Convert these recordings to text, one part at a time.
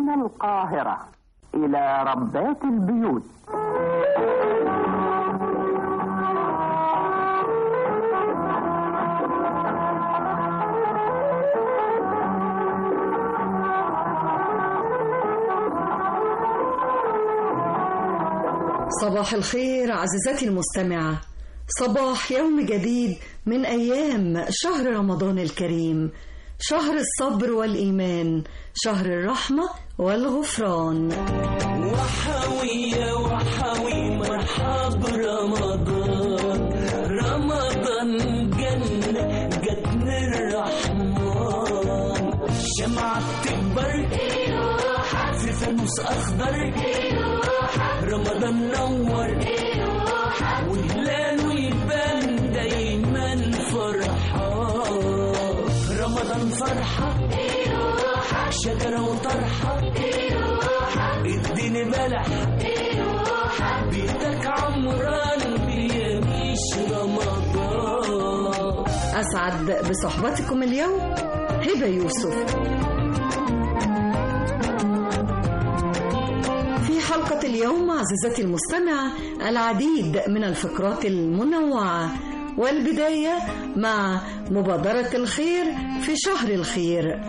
من القاهرة إلى ربات البيوت صباح الخير عزيزتي المستمعة صباح يوم جديد من أيام شهر رمضان الكريم شهر الصبر والإيمان شهر الرحمة والغفران وحوية وحوي مرحب رمضان رمضان جنة جتنا الرحمن شمعة بتكبر في فانوس أخضر رمضان نور وهلاله يبان دايما فرحان رمضان فرحة شجرة وطرحة اديني بلح بيتك عمران بيميش رمضان أسعد بصحبتكم اليوم هبة يوسف في حلقة اليوم عزيزتي المستمعة العديد من الفقرات المنوعة والبداية مع مبادرة الخير في شهر الخير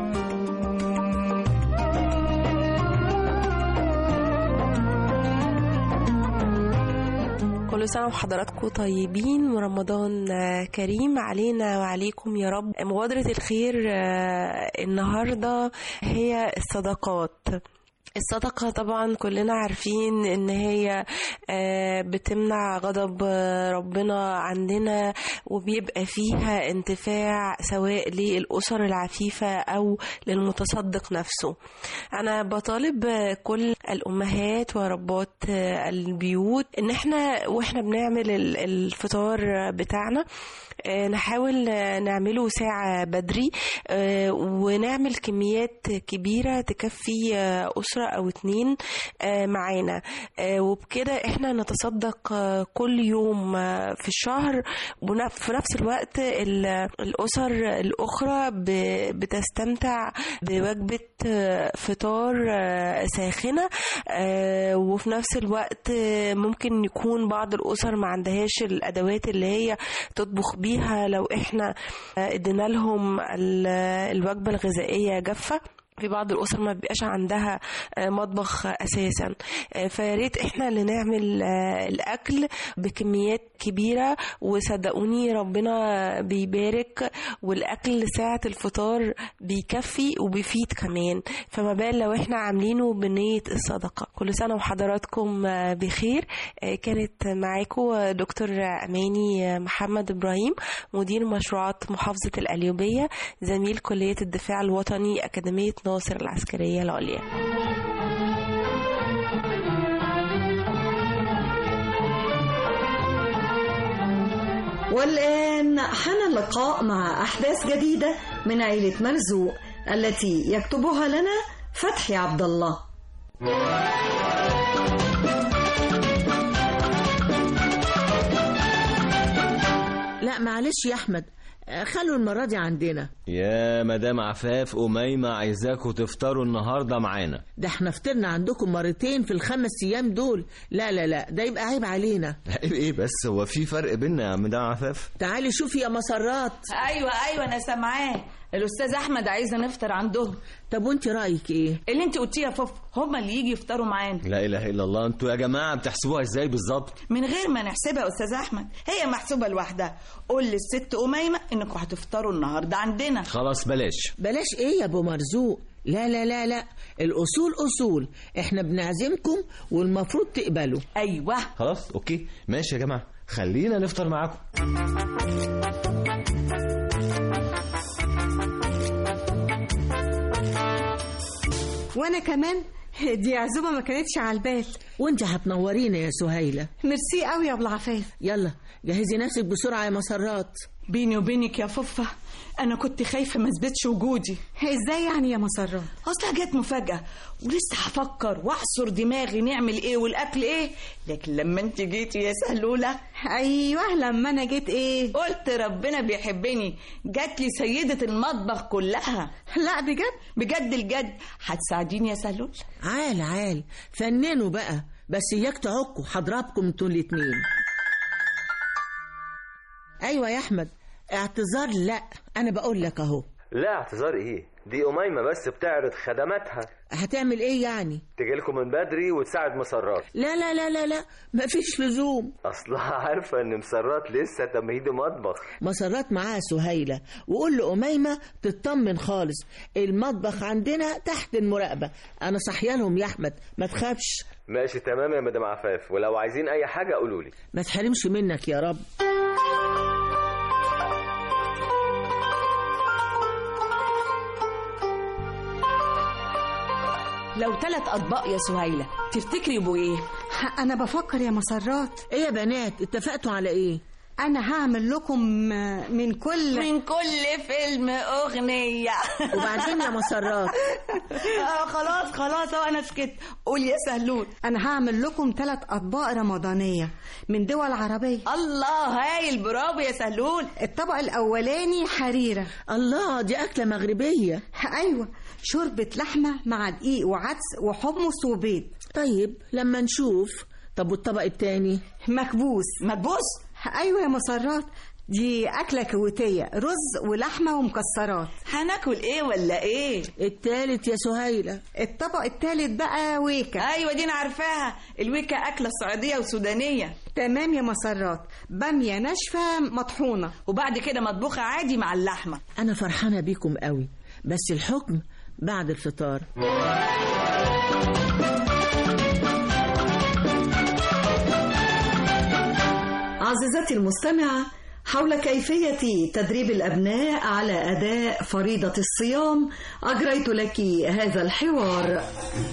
كل سنة وحضراتكم طيبين ورمضان كريم علينا وعليكم يا رب مبادرة الخير النهاردة هي الصدقات الصدقة طبعا كلنا عارفين ان هي بتمنع غضب ربنا عندنا وبيبقى فيها انتفاع سواء للأسر العفيفة أو للمتصدق نفسه أنا بطالب كل الأمهات وربات البيوت ان احنا واحنا بنعمل الفطار بتاعنا نحاول نعمله ساعة بدري ونعمل كميات كبيرة تكفي أسرة أو اتنين معانا وبكده احنا نتصدق كل يوم في الشهر وفي نفس الوقت الأسر الأخرى بتستمتع بوجبة فطار ساخنة وفي نفس الوقت ممكن يكون بعض الأسر ما عندهاش الأدوات اللي هي تطبخ بيها لو احنا ادينا لهم الوجبة الغذائية جافة في بعض الاسر ما بيبقاش عندها مطبخ اساسا فياريت احنا اللي نعمل الاكل بكميات كبيره وصدقوني ربنا بيبارك والاكل ساعه الفطار بيكفي وبيفيد كمان فما بال لو احنا عاملينه بنيه الصدقه كل سنه وحضراتكم بخير كانت معاكم دكتور اماني محمد ابراهيم مدير مشروعات محافظه القليوبيه زميل كليه الدفاع الوطني اكاديميه ناصر العسكرية العليا والآن حان اللقاء مع أحداث جديدة من عيلة مرزوق التي يكتبها لنا فتحي عبد الله لا معلش يا أحمد خلوا المرة دي عندنا يا مدام عفاف أميمة عايزاكوا تفطروا النهاردة معانا ده احنا فطرنا عندكم مرتين في الخمس أيام دول لا لا لا ده يبقى عيب علينا عيب ايه بس هو في فرق بينا يا مدام عفاف تعالي شوفي يا مسرات ايوه ايوه انا سامعاه الاستاذ احمد عايزنا نفطر عندهم طب وانت رايك ايه اللي انت قلتيه يا فوف هما اللي يجي يفطروا معانا لا اله الا الله انتوا يا جماعه بتحسبوها ازاي بالظبط من غير ما نحسبها يا استاذ احمد هي محسوبه لوحدها قول للست اميمه انكم هتفطروا النهارده عندنا خلاص بلاش بلاش ايه يا ابو مرزوق لا لا لا لا الاصول اصول احنا بنعزمكم والمفروض تقبلوا ايوه خلاص اوكي ماشي يا جماعه خلينا نفطر معاكم وانا كمان دي عزومه ما كانتش على البال وانت هتنورينا يا سهيله ميرسي قوي يا ابو العفاف يلا جهزي نفسك بسرعه يا مسرات بيني وبينك يا فوفة انا كنت خايفه ما اثبتش وجودي ازاي يعني يا مسرات اصلها جت مفاجاه ولسه هفكر واعصر دماغي نعمل ايه والاكل ايه لكن لما انت جيتي يا سهلوله ايوه لما انا جيت ايه قلت ربنا بيحبني جات لي سيده المطبخ كلها لا بجد بجد الجد هتساعديني يا سهلول عال عال فننوا بقى بس اياك تعكوا هضربكم انتوا الاتنين ايوه يا احمد اعتذار لا انا بقول لك اهو لا اعتذار ايه دي أميمة بس بتعرض خدماتها هتعمل ايه يعني تجي لكم من بدري وتساعد مسرات لا لا لا لا لا مفيش لزوم اصلها عارفة ان مسرات لسه تمهيد مطبخ مسرات معاها سهيلة وقول لأميمة تطمن خالص المطبخ عندنا تحت المراقبة أنا صحيانهم يا أحمد ما تخافش ماشي تمام يا مدام عفاف ولو عايزين اي حاجة قولوا لي ما تحرمش منك يا رب لو ثلاث اطباق يا سهيله تفتكري يبقوا ايه انا بفكر يا مسرات ايه يا بنات اتفقتوا على ايه انا هعمل لكم من كل من كل فيلم اغنيه وبعدين يا مسرات آه خلاص خلاص اهو انا سكت قول يا سهلول انا هعمل لكم ثلاث اطباق رمضانيه من دول عربيه الله هايل برافو يا سهلول الطبق الاولاني حريره الله دي أكلة مغربية ايوه شوربه لحمه مع دقيق وعدس وحمص وبيض طيب لما نشوف طب والطبق التاني مكبوس مدبوس ايوه يا مسرات دي اكله كويتيه رز ولحمه ومكسرات هناكل ايه ولا ايه التالت يا سهيلة الطبق التالت بقى ويكا ايوه دي انا عارفاها الويكا اكله سعوديه وسودانيه تمام يا مسرات باميه ناشفه مطحونه وبعد كده مطبوخه عادي مع اللحمه أنا فرحانة بيكم قوي بس الحكم بعد الفطار عزيزتي المستمعة حول كيفية تدريب الأبناء على أداء فريضة الصيام أجريت لك هذا الحوار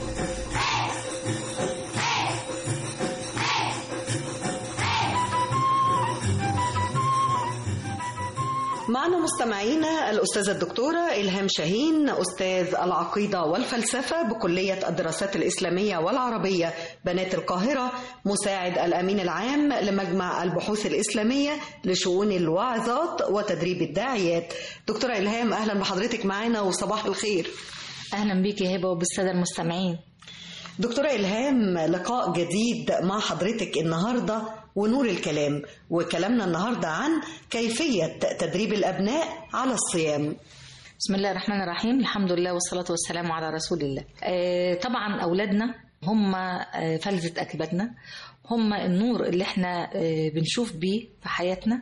معنا مستمعينا الأستاذة الدكتورة إلهام شاهين أستاذ العقيدة والفلسفة بكلية الدراسات الإسلامية والعربية بنات القاهرة مساعد الأمين العام لمجمع البحوث الإسلامية لشؤون الواعظات وتدريب الداعيات دكتورة إلهام أهلا بحضرتك معنا وصباح الخير اهلا بيك يا هبه وبالساده المستمعين دكتورة إلهام لقاء جديد مع حضرتك النهاردة ونور الكلام وكلامنا النهاردة عن كيفية تدريب الأبناء على الصيام بسم الله الرحمن الرحيم الحمد لله والصلاه والسلام على رسول الله آه، طبعا اولادنا هم آه، فلذة اكبادنا هم النور اللي احنا آه، بنشوف بيه في حياتنا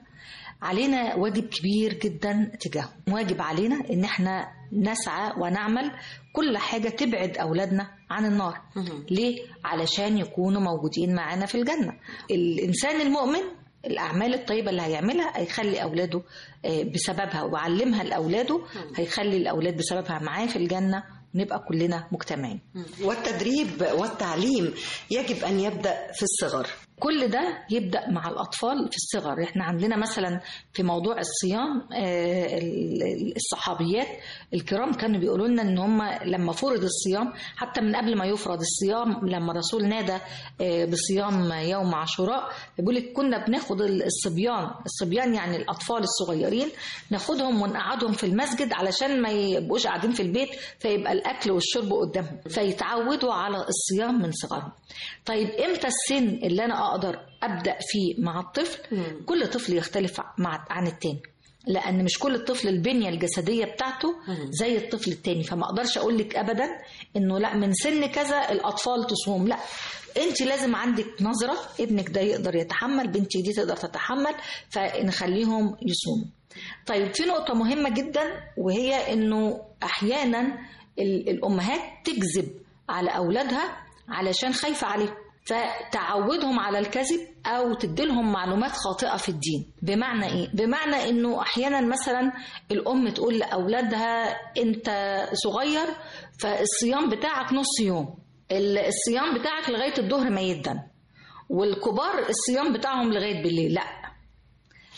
علينا واجب كبير جدا تجاههم واجب علينا ان احنا نسعى ونعمل كل حاجة تبعد أولادنا عن النار ليه؟ علشان يكونوا موجودين معانا في الجنة الإنسان المؤمن الأعمال الطيبة اللي هيعملها هيخلي أولاده آه، بسببها وعلمها لأولاده هيخلي الأولاد بسببها معاه في الجنة ونبقى كلنا مجتمعين والتدريب والتعليم يجب أن يبدأ في الصغر كل ده يبدا مع الاطفال في الصغر احنا عندنا مثلا في موضوع الصيام آه، ال- الصحابيات الكرام كانوا بيقولوا لنا ان هم لما فرض الصيام حتى من قبل ما يفرض الصيام لما الرسول نادى آه، بصيام يوم عاشوراء بيقول لك كنا بناخد ال- الصبيان الصبيان يعني الاطفال الصغيرين ناخدهم ونقعدهم في المسجد علشان ما يبقوش قاعدين في البيت فيبقى الاكل والشرب قدامهم فيتعودوا على الصيام من صغرهم طيب امتى السن اللي انا اقدر ابدا فيه مع الطفل كل طفل يختلف مع عن التاني لان مش كل الطفل البنيه الجسديه بتاعته زي الطفل التاني فما اقدرش اقول لك ابدا انه لا من سن كذا الاطفال تصوم لا انت لازم عندك نظره ابنك ده يقدر يتحمل بنتي دي تقدر تتحمل فنخليهم يصوموا طيب في نقطه مهمه جدا وهي انه احيانا ال- الامهات تكذب على اولادها علشان خايفه عليهم فتعودهم على الكذب او تديلهم معلومات خاطئه في الدين بمعنى ايه بمعنى انه احيانا مثلا الام تقول لاولادها انت صغير فالصيام بتاعك نص يوم ال- الصيام بتاعك لغايه الظهر ما يدن والكبار الصيام بتاعهم لغايه بالليل لا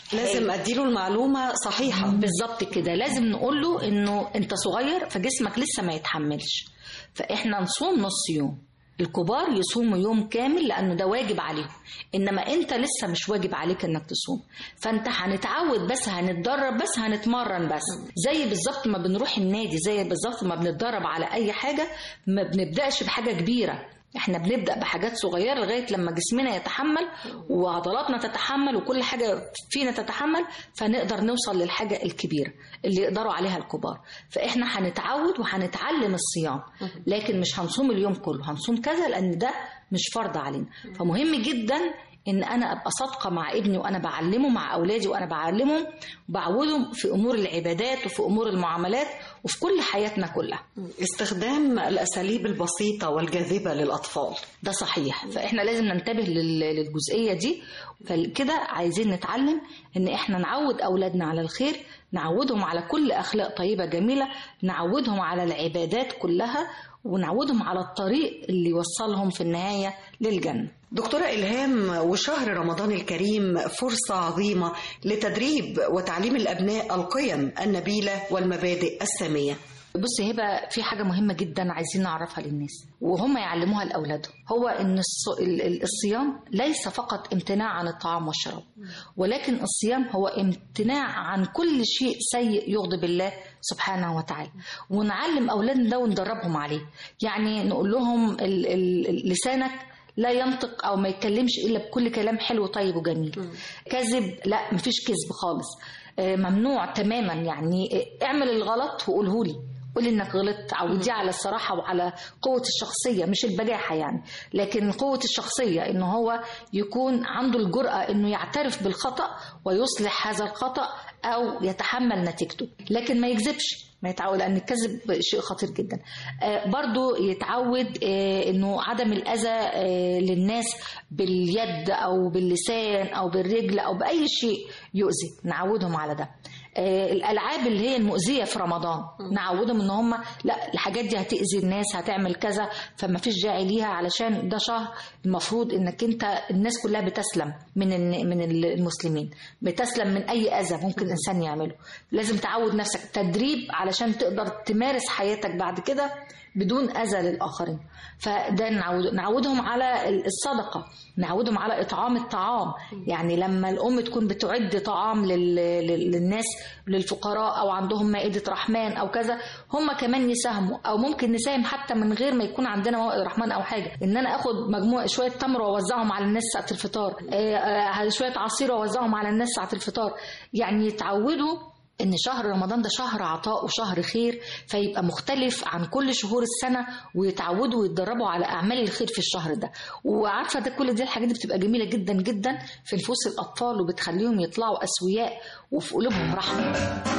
لازم اديله المعلومه صحيحه بالظبط كده لازم نقول له انه انت صغير فجسمك لسه ما يتحملش فاحنا نصوم نص يوم الكبار يصوموا يوم كامل لانه ده واجب عليهم انما انت لسه مش واجب عليك انك تصوم فانت هنتعود بس هنتدرب بس هنتمرن بس زي بالظبط ما بنروح النادي زي بالظبط ما بنتدرب على اي حاجه ما بنبداش بحاجه كبيره احنا بنبدا بحاجات صغيره لغايه لما جسمنا يتحمل وعضلاتنا تتحمل وكل حاجه فينا تتحمل فنقدر نوصل للحاجه الكبيره اللي يقدروا عليها الكبار فاحنا هنتعود وهنتعلم الصيام لكن مش هنصوم اليوم كله هنصوم كذا لان ده مش فرض علينا فمهم جدا ان انا ابقى صادقه مع ابني وانا بعلمه مع اولادي وانا بعلمهم وبعودهم في امور العبادات وفي امور المعاملات وفي كل حياتنا كلها استخدام الاساليب البسيطه والجاذبه للاطفال ده صحيح فاحنا لازم ننتبه لل- للجزئيه دي فكده عايزين نتعلم ان احنا نعود اولادنا على الخير نعودهم على كل اخلاق طيبه جميله نعودهم على العبادات كلها ونعودهم على الطريق اللي يوصلهم في النهايه للجنه دكتورة إلهام وشهر رمضان الكريم فرصة عظيمة لتدريب وتعليم الأبناء القيم النبيلة والمبادئ السامية بص هبه في حاجه مهمه جدا عايزين نعرفها للناس وهم يعلموها لاولادهم هو ان الص- ال- ال- الصيام ليس فقط امتناع عن الطعام والشراب ولكن الصيام هو امتناع عن كل شيء سيء يغضب الله سبحانه وتعالى ونعلم اولادنا ده وندربهم عليه يعني نقول لهم ال- ال- لسانك لا ينطق او ما يتكلمش الا بكل كلام حلو طيب وجميل كذب لا مفيش كذب خالص آه، ممنوع تماما يعني آه، اعمل الغلط وقوله لي قول انك غلطت عوديه على الصراحه وعلى قوه الشخصيه مش البجاحه يعني لكن قوه الشخصيه ان هو يكون عنده الجراه انه يعترف بالخطا ويصلح هذا الخطا او يتحمل نتيجته لكن ما يكذبش ما يتعود لان الكذب شيء خطير جدا آه، برضو يتعود آه، انه عدم الاذى آه، للناس باليد او باللسان او بالرجل او باي شيء يؤذي نعودهم على ده آه، الالعاب اللي هي المؤذيه في رمضان نعودهم ان هم لا الحاجات دي هتاذي الناس هتعمل كذا فما فيش داعي ليها علشان ده شهر المفروض انك انت الناس كلها بتسلم من الن- من المسلمين بتسلم من اي اذى ممكن الانسان يعمله لازم تعود نفسك تدريب علشان تقدر تمارس حياتك بعد كده بدون اذى للاخرين فده نعود نعودهم على الصدقه نعودهم على اطعام الطعام يعني لما الام تكون بتعد طعام لل... لل- للناس للفقراء او عندهم مائده رحمن او كذا هم كمان يساهموا او ممكن نساهم حتى من غير ما يكون عندنا موائد رحمن او حاجه ان انا اخد مجموعه شويه تمر واوزعهم على الناس ساعه الفطار آه، آه، شويه عصير واوزعهم على الناس ساعه الفطار يعني يتعودوا ان شهر رمضان ده شهر عطاء وشهر خير فيبقى مختلف عن كل شهور السنه ويتعودوا ويتدربوا على اعمال الخير في الشهر ده وعارفه ده كل دي الحاجات دي بتبقى جميله جدا جدا في نفوس الاطفال وبتخليهم يطلعوا اسوياء وفي قلوبهم رحمه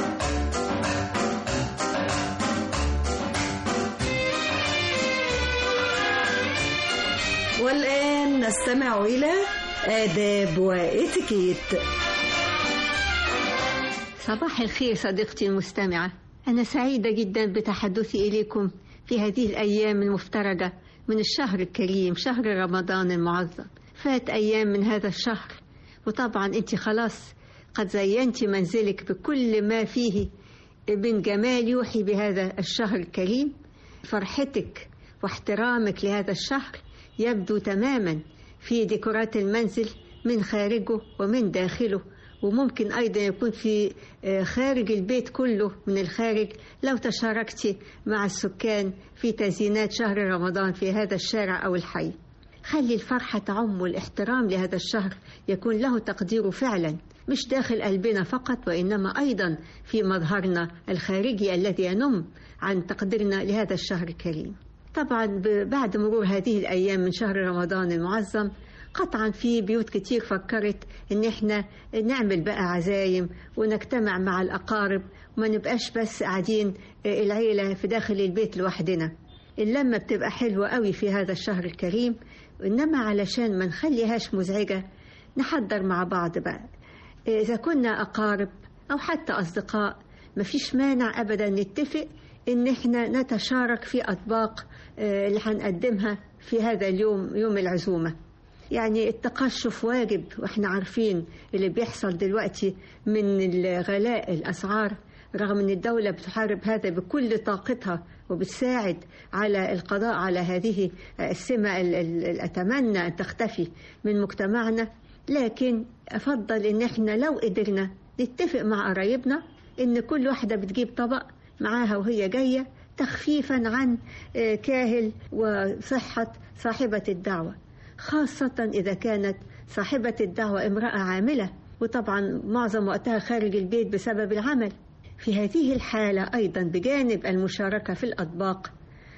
والآن نستمع إلى آداب وإتيكيت صباح الخير صديقتي المستمعة أنا سعيدة جدا بتحدثي إليكم في هذه الأيام المفترجة من الشهر الكريم شهر رمضان المعظم فات أيام من هذا الشهر وطبعا أنت خلاص قد زينت منزلك بكل ما فيه من جمال يوحي بهذا الشهر الكريم فرحتك واحترامك لهذا الشهر يبدو تماما في ديكورات المنزل من خارجه ومن داخله وممكن أيضا يكون في آه، خارج البيت كله من الخارج لو تشاركت مع السكان في تزيينات شهر رمضان في هذا الشارع أو الحي خلي الفرحة تعم والاحترام لهذا الشهر يكون له تقدير فعلا مش داخل قلبنا فقط وإنما أيضا في مظهرنا الخارجي الذي ينم عن تقديرنا لهذا الشهر الكريم طبعا ب- بعد مرور هذه الأيام من شهر رمضان المعظم قطعا في بيوت كتير فكرت ان احنا نعمل بقى عزايم ونجتمع مع الاقارب وما نبقاش بس قاعدين آه، العيلة في داخل البيت لوحدنا اللمة بتبقى حلوة قوي في هذا الشهر الكريم إنما علشان ما نخليهاش مزعجة نحضر مع بعض بقى إذا كنا أقارب أو حتى أصدقاء مفيش مانع أبدا نتفق إن إحنا نتشارك في أطباق آه، اللي هنقدمها في هذا اليوم يوم العزومة يعني التقشف واجب واحنا عارفين اللي بيحصل دلوقتي من غلاء الأسعار رغم ان الدولة بتحارب هذا بكل طاقتها وبتساعد على القضاء على هذه السمة ال- ال- ال- أتمنى أن تختفي من مجتمعنا لكن أفضل إن إحنا لو قدرنا نتفق مع قرايبنا إن كل واحدة بتجيب طبق معاها وهي جاية تخفيفا عن آه، كاهل وصحة صاحبة الدعوة خاصة إذا كانت صاحبة الدعوة امرأة عاملة وطبعا معظم وقتها خارج البيت بسبب العمل في هذه الحالة أيضا بجانب المشاركة في الأطباق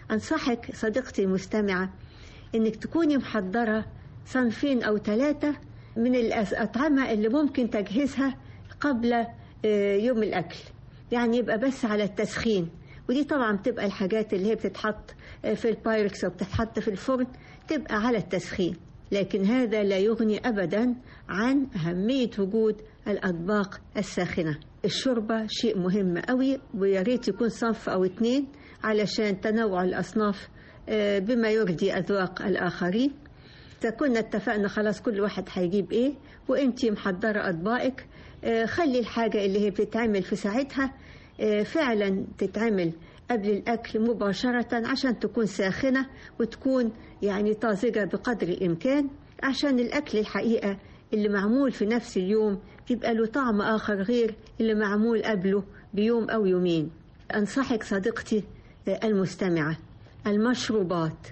أنصحك صديقتي المستمعة إنك تكوني محضرة صنفين أو ثلاثة من الأطعمة اللي ممكن تجهيزها قبل آه، يوم الأكل يعني يبقى بس على التسخين ودي طبعا بتبقى الحاجات اللي هي بتتحط آه، في البايركس وبتتحط في الفرن تبقى على التسخين لكن هذا لا يغني أبدا عن أهمية وجود الأطباق الساخنة الشوربة شيء مهم قوي ويا ريت يكون صنف أو اتنين علشان تنوع الأصناف آه، بما يرضي أذواق الآخرين إذا كنا اتفقنا خلاص كل واحد هيجيب ايه وانتي محضرة اطباقك آه، خلي الحاجة اللي هي بتتعمل في ساعتها آه، فعلا تتعمل قبل الأكل مباشرة عشان تكون ساخنة وتكون يعني طازجة بقدر الإمكان عشان الأكل الحقيقة اللي معمول في نفس اليوم بيبقى له طعم آخر غير اللي معمول قبله بيوم أو يومين أنصحك صديقتي آه، المستمعة المشروبات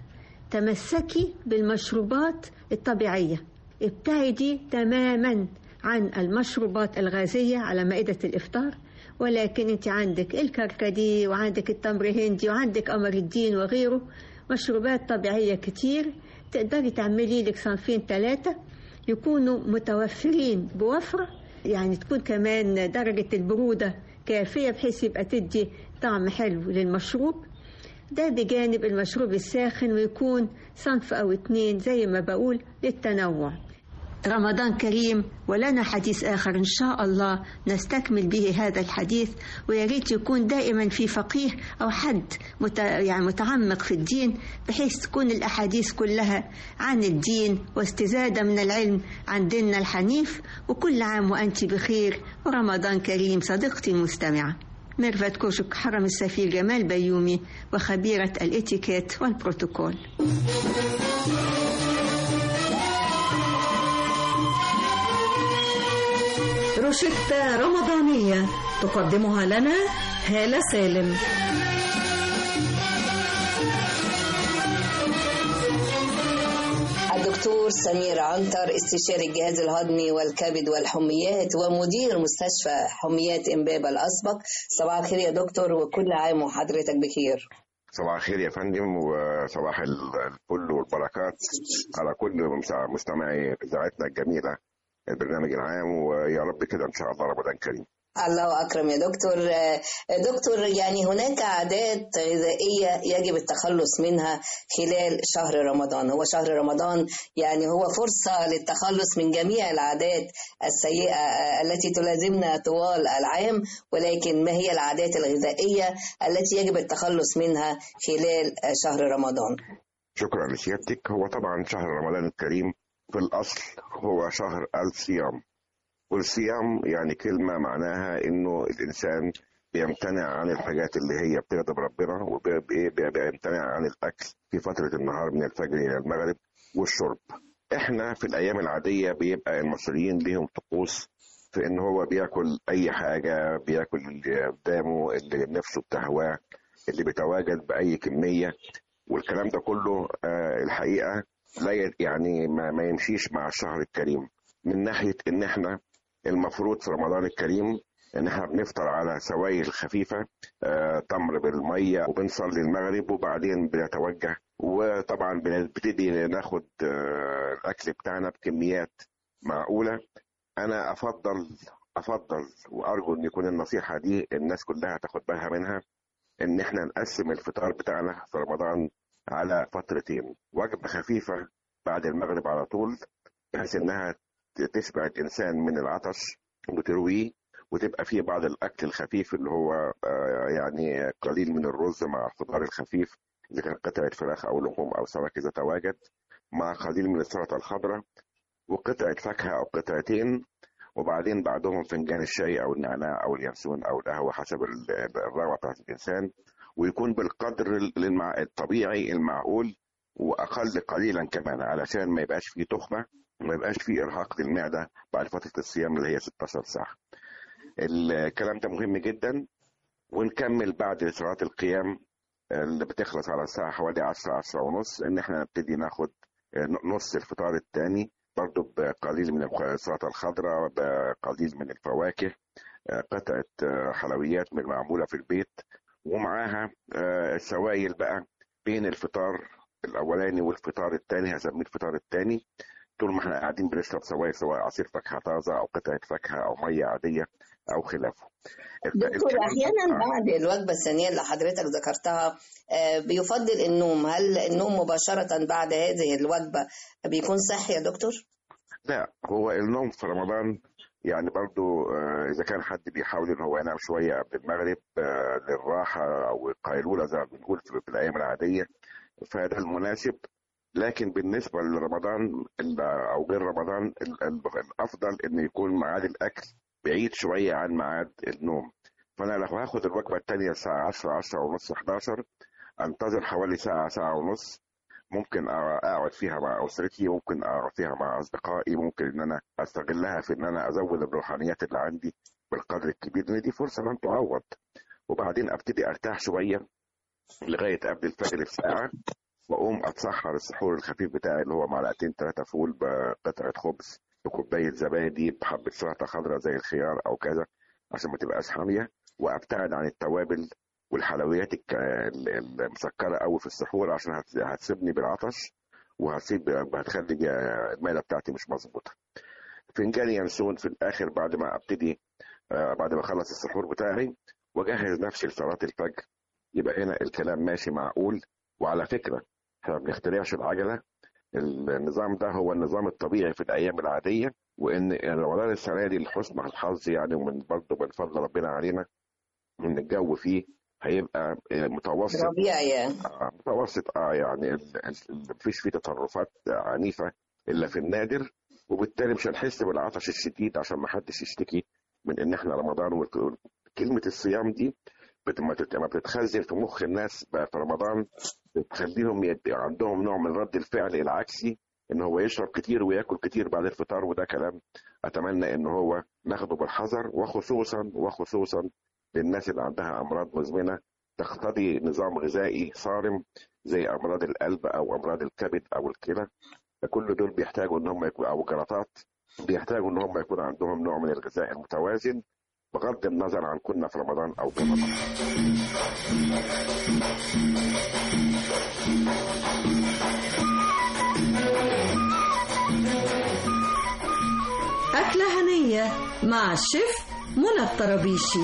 تمسكي بالمشروبات الطبيعية ابتعدي تماما عن المشروبات الغازية على مائدة الإفطار ولكن انت عندك الكركديه وعندك التمر هندي وعندك قمر الدين وغيره مشروبات طبيعية كتير تقدري تعملي لك صنفين ثلاثة يكونوا متوفرين بوفرة يعني تكون كمان درجة البرودة كافية بحيث يبقى تدي طعم حلو للمشروب ده بجانب المشروب الساخن ويكون صنف أو اتنين زي ما بقول للتنوع رمضان كريم ولنا حديث آخر إن شاء الله نستكمل به هذا الحديث ويا ريت يكون دائما في فقيه أو حد مت... يعني متعمق في الدين بحيث تكون الأحاديث كلها عن الدين واستزادة من العلم عن ديننا الحنيف وكل عام وأنت بخير ورمضان كريم صديقتي المستمعة ميرفت كوشك حرم السفير جمال بيومي وخبيرة الاتيكيت والبروتوكول روشتة رمضانية تقدمها لنا هالة سالم الدكتور سمير عنتر استشاري الجهاز الهضمي والكبد والحميات ومدير مستشفى حميات امبابة الأسبق صباح الخير يا دكتور وكل عام وحضرتك بخير صباح الخير يا فندم وصباح الفل والبركات على كل مستمعي اذاعتنا الجميله البرنامج العام ويا رب كده ان شاء الله رمضان كريم الله أكرم يا دكتور آه، دكتور يعني هناك عادات غذائية يجب التخلص منها خلال شهر رمضان هو شهر رمضان يعني هو فرصة للتخلص من جميع العادات السيئة آه، التي تلازمنا طوال العام ولكن ما هي العادات الغذائية التي يجب التخلص منها خلال آه، شهر رمضان شكرا لسيادتك هو طبعا شهر رمضان الكريم في الاصل هو شهر الصيام والصيام يعني كلمة معناها إنه الإنسان بيمتنع عن الحاجات اللي هي بتغضب ربنا وبيمتنع عن الأكل في فترة النهار من الفجر إلى المغرب والشرب إحنا في الأيام العادية بيبقى المصريين ليهم طقوس في إن هو بياكل أي حاجة بياكل اللي قدامه اللي نفسه بتهواه اللي بيتواجد بأي كمية والكلام ده كله آه الحقيقة لا ي- يعني ما, ما يمشيش مع الشهر الكريم من ناحية إن إحنا المفروض في رمضان الكريم ان احنا بنفطر على سوائل خفيفه آه، تمر بالميه وبنصلي المغرب وبعدين بنتوجه وطبعا بنبتدي ناخد آه، الاكل بتاعنا بكميات معقوله انا افضل افضل وارجو ان يكون النصيحه دي الناس كلها تاخد بالها منها ان احنا نقسم الفطار بتاعنا في رمضان على فترتين وجبه خفيفه بعد المغرب على طول بحيث انها تشبع الانسان من العطش وترويه وتبقى فيه بعض الاكل الخفيف اللي هو آه، يعني قليل من الرز مع الخضار الخفيف اذا كان قطعه فراخ او لحوم او سمك اذا تواجد مع قليل من السلطة الخضراء وقطعة فاكهة أو قطعتين وبعدين بعدهم فنجان الشاي أو النعناع أو اليانسون أو القهوة حسب ال- الرغبة بتاعت الإنسان ويكون بالقدر المع- الطبيعي المعقول وأقل قليلا كمان علشان ما يبقاش فيه تخمة وما يبقاش فيه إرهاق للمعدة بعد فترة الصيام اللي هي 16 ساعة الكلام ده مهم جدا ونكمل بعد صلاة القيام اللي بتخلص على الساعة حوالي 10 10 ونص إن إحنا نبتدي ناخد نص الفطار الثاني برضو بقليل من السلطة الخضراء بقليل من الفواكه قطعة حلويات من معمولة في البيت ومعاها سوائل بقى بين الفطار الأولاني والفطار الثاني هسميه الفطار الثاني طول ما احنا قاعدين بنشرب سوائل سواء عصير فاكهة طازة أو قطعة فاكهة أو مية عادية أو خلافه دكتور احيانا بعد الوجبه الثانيه اللي حضرتك ذكرتها آه، بيفضل النوم هل النوم مباشره بعد هذه الوجبه بيكون صحي يا دكتور لا هو النوم في رمضان يعني برضو آه، إذا كان حد بيحاول إن هو ينام شوية قبل المغرب آه، للراحة أو القيلولة زي ما بنقول في في الأيام العادية فده المناسب لكن بالنسبة لرمضان ال- أو غير رمضان ال- ال- الأفضل إن يكون ميعاد الأكل بعيد شوية عن ميعاد النوم فأنا لو هاخد الوجبة التانية الساعة 10 10 ونص 11 أنتظر حوالي ساعة ساعة ونص ممكن أ- أقعد فيها مع أسرتي ممكن أقعد فيها مع أصدقائي ممكن إن أنا أستغلها في إن أنا أزود الروحانيات اللي عندي بالقدر الكبير لأن دي فرصة لن تعوض وبعدين أبتدي أرتاح شوية لغاية قبل الفجر بساعة واقوم اتسحر السحور الخفيف بتاعي اللي هو معلقتين ثلاثه فول بقطعه خبز بكوبايه زبادي بحبه سلطه خضراء زي الخيار او كذا عشان ما تبقاش حاميه وابتعد عن التوابل والحلويات الك- ال- المسكره قوي في السحور عشان هت- هتسيبني بالعطش وهتسيب هتخلي المعده بتاعتي مش مظبوطه فنجان ينسون في الاخر بعد ما ابتدي آه، بعد ما اخلص السحور بتاعي واجهز نفسي لصلاه الفجر يبقى هنا الكلام ماشي معقول وعلى فكره احنا ما بنخترعش العجله النظام ده هو النظام الطبيعي في الايام العاديه وان رمضان السنه دي لحسن الحظ يعني ومن برضه من فضل ربنا علينا ان الجو فيه هيبقى آه، متوسط ربيع يعني آه، متوسط اه يعني ال- ال- مفيش فيه تطرفات عنيفه الا في النادر وبالتالي مش هنحس بالعطش الشديد عشان ما حدش يشتكي من ان احنا رمضان وك- كلمه الصيام دي بت- ما تت- ما بتتخزن في مخ الناس بقى في رمضان بتخليهم يبقى عندهم نوع من رد الفعل العكسي ان هو يشرب كتير وياكل كتير بعد الفطار وده كلام اتمنى ان هو ناخده بالحذر وخصوصا وخصوصا للناس اللي عندها امراض مزمنه تقتضي نظام غذائي صارم زي امراض القلب او امراض الكبد او الكلى فكل دول بيحتاجوا ان هم يكونوا او جلطات بيحتاجوا ان هم يكون عندهم نوع من الغذاء المتوازن بغض النظر عن كنا في رمضان او في رمضان أكلة هنية مع الشيف منى الطرابيشي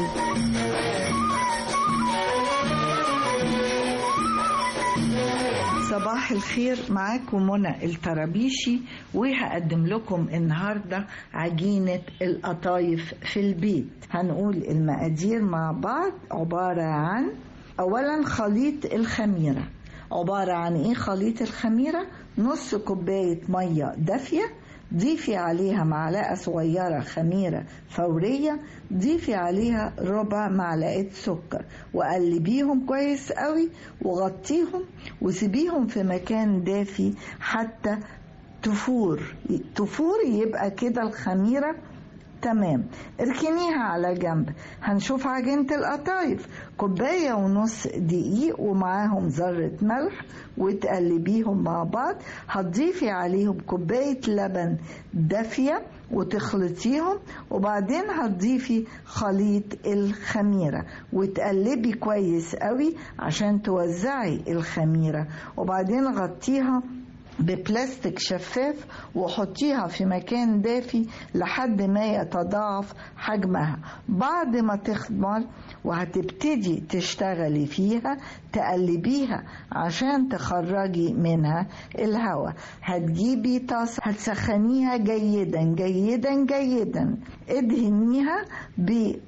صباح الخير معاكم منى الطرابيشي وهقدم لكم النهاردة عجينة القطايف في البيت هنقول المقادير مع بعض عبارة عن أولا خليط الخميرة عبارة عن إيه خليط الخميرة نص كوباية مية دافية ضيفي عليها معلقة صغيرة خميرة فورية ضيفي عليها ربع معلقة سكر وقلبيهم كويس قوي وغطيهم وسيبيهم في مكان دافي حتى تفور تفور يبقى كده الخميرة تمام اركنيها على جنب هنشوف عجينة القطايف كوباية ونص دقيق ومعاهم ذرة ملح وتقلبيهم مع بعض هتضيفي عليهم كوباية لبن دافية وتخلطيهم وبعدين هتضيفي خليط الخميرة وتقلبي كويس قوي عشان توزعي الخميرة وبعدين غطيها ببلاستيك شفاف وحطيها في مكان دافي لحد ما يتضاعف حجمها بعد ما تخمر وهتبتدي تشتغلي فيها تقلبيها عشان تخرجي منها الهواء هتجيبي طاسة هتسخنيها جيدا جيدا جيدا ادهنيها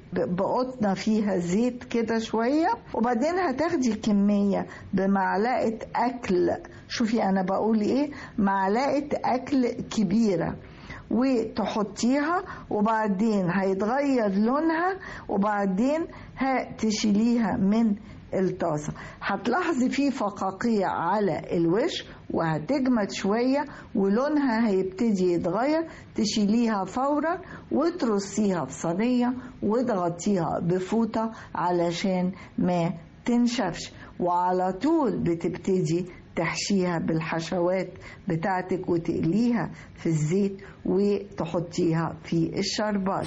ب- بقطنة فيها زيت كده شوية وبعدين هتاخدي كمية بمعلقة أكل شوفي أنا بقول إيه معلقة أكل كبيرة وتحطيها وبعدين هيتغير لونها وبعدين هتشيليها من الطاسة هتلاحظي فيه فقاقيع على الوش وهتجمد شوية ولونها هيبتدي يتغير تشيليها فورا وترصيها في صينية وتغطيها بفوطة علشان ما تنشفش وعلى طول بتبتدي تحشيها بالحشوات بتاعتك وتقليها في الزيت وتحطيها في الشربات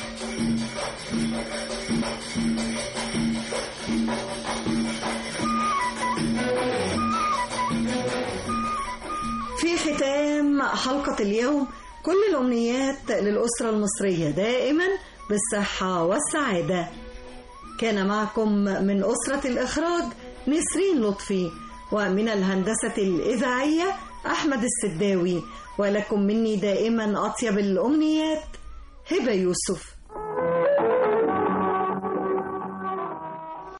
في ختام حلقة اليوم كل الأمنيات للأسرة المصرية دائما بالصحة والسعادة كان معكم من أسرة الإخراج نسرين لطفي ومن الهندسة الإذاعية أحمد السداوي ولكم مني دائما أطيب الأمنيات هبة يوسف